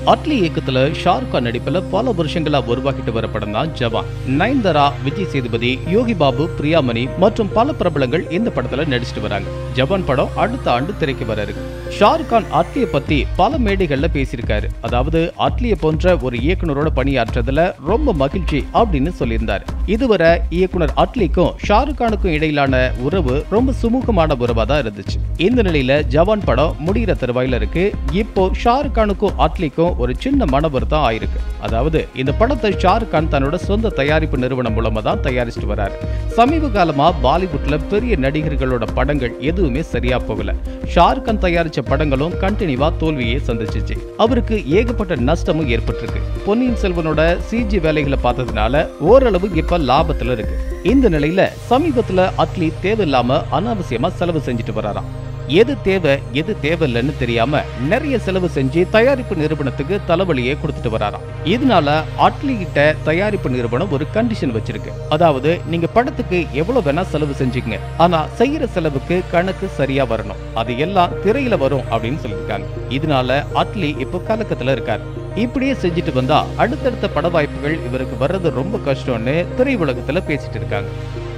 அட்லி இயக்கத்துல ஷாருக் கான் நடிப்புல பல வருஷங்களா உருவாக்கிட்டு வர படம் தான் ஜவான் நயன்தாரா விஜய் சேதுபதி யோகி பாபு பிரியாமணி மற்றும் பல பிரபலங்கள் இந்த படத்துல நடிச்சிட்டு வராங்க ஜவான் படம் அடுத்த ஆண்டு திரைக்கு வர இருக்கு ஷாருக் கான் அட்லியை பத்தி பல மேடைகள்ல பேசியிருக்காரு அதாவது அட்லியை போன்ற ஒரு இயக்குனரோட பணியாற்றதுல ரொம்ப மகிழ்ச்சி அப்படின்னு சொல்லியிருந்தாரு இதுவரை இயக்குனர் அட்லிக்கும் ஷாருக் கானுக்கும் இடையிலான உறவு ரொம்ப சுமூகமான உறவா தான் இருந்துச்சு இந்த நிலையில ஜவான் படம் முடிகிற தருவாயில இருக்கு இப்போ ஷாருக் கானுக்கும் அட்லிக்கும் ஒரு சின்ன மன வருத்தம் ஆயிருக்கு அதாவது இந்த படத்தை ஷாருக் கான் தன்னோட சொந்த தயாரிப்பு நிறுவனம் மூலமா தான் தயாரிச்சுட்டு வராரு சமீப காலமா பாலிவுட்ல பெரிய நடிகர்களோட படங்கள் எதுவுமே சரியா போகல ஷாருக் கான் தயாரிச்ச படங்களும் கண்டினியூவா தோல்வியை சந்திச்சிச்சு அவருக்கு ஏகப்பட்ட நஷ்டமும் ஏற்பட்டிருக்கு பொன்னியின் செல்வனோட சிஜி வேலைகளை பார்த்ததுனால ஓரளவு இப்ப லாபத்துல இருக்கு இந்த நிலையில சமீபத்துல அட்லி தேவையில்லாம அனாவசியமா செலவு செஞ்சுட்டு வராராம் எது தேவை எது தேவையில்லைன்னு தெரியாம நிறைய செலவு செஞ்சு தயாரிப்பு நிறுவனத்துக்கு தலைவலியை கொடுத்துட்டு வராராம் இதனால அட்லி கிட்ட தயாரிப்பு நிறுவனம் ஒரு கண்டிஷன் வச்சிருக்கு அதாவது நீங்க படத்துக்கு எவ்வளவு வேணா செலவு செஞ்சுங்க ஆனா செய்யற செலவுக்கு கணக்கு சரியா வரணும் அது எல்லாம் திரையில வரும் அப்படின்னு சொல்லியிருக்காங்க இதனால அட்லி இப்போ கலக்கத்துல இருக்காரு இப்படியே செஞ்சுட்டு வந்தா அடுத்தடுத்த பட வாய்ப்புகள் இவருக்கு வர்றது ரொம்ப கஷ்டம்னு திரை உலகத்துல பேசிட்டு இருக்காங்க